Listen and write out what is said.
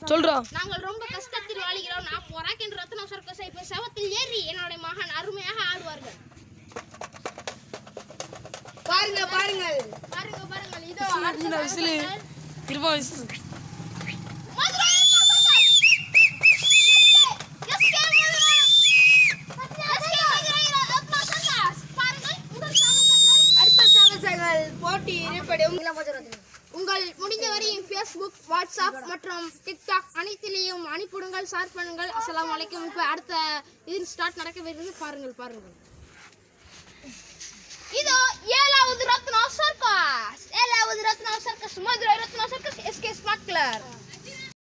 சொல்றா நாங்கள் ரொம்ப கஷ்டத்தில் வாழ்கிறோம் நான் பொறாக் என்ற ரத்ன சர்க்கஸை இப்போ செவத்தில் ஏறி என்னுடைய மகன் அருமையாக ஆடுவார்கள் பாருங்க பாருங்கள் பாருங்க பாருங்கள் இதோ இந்த விசிலு திரும்ப விசில் Madurai circus! SK! SK Madurai! SK Madurai Ratna circus! பாருங்கள், முதல் சாகசங்கள். அடுத்த சாகசங்கள் போட்டி இருப்படும் உங்கள் முடிந்தவரை ஃபேஸ்புக் வாட்ஸ்அப் மற்றும் டிக்டாக் அனைத்திலையும் அனுப்பிடுங்கள் ஷேர் பண்ணுங்கள் அஸ்ஸலாமு அலைக்கும் இப்போ அடுத்த இது ஸ்டார்ட் நடக்கவிருந்து பாருங்கள் பாருங்கள்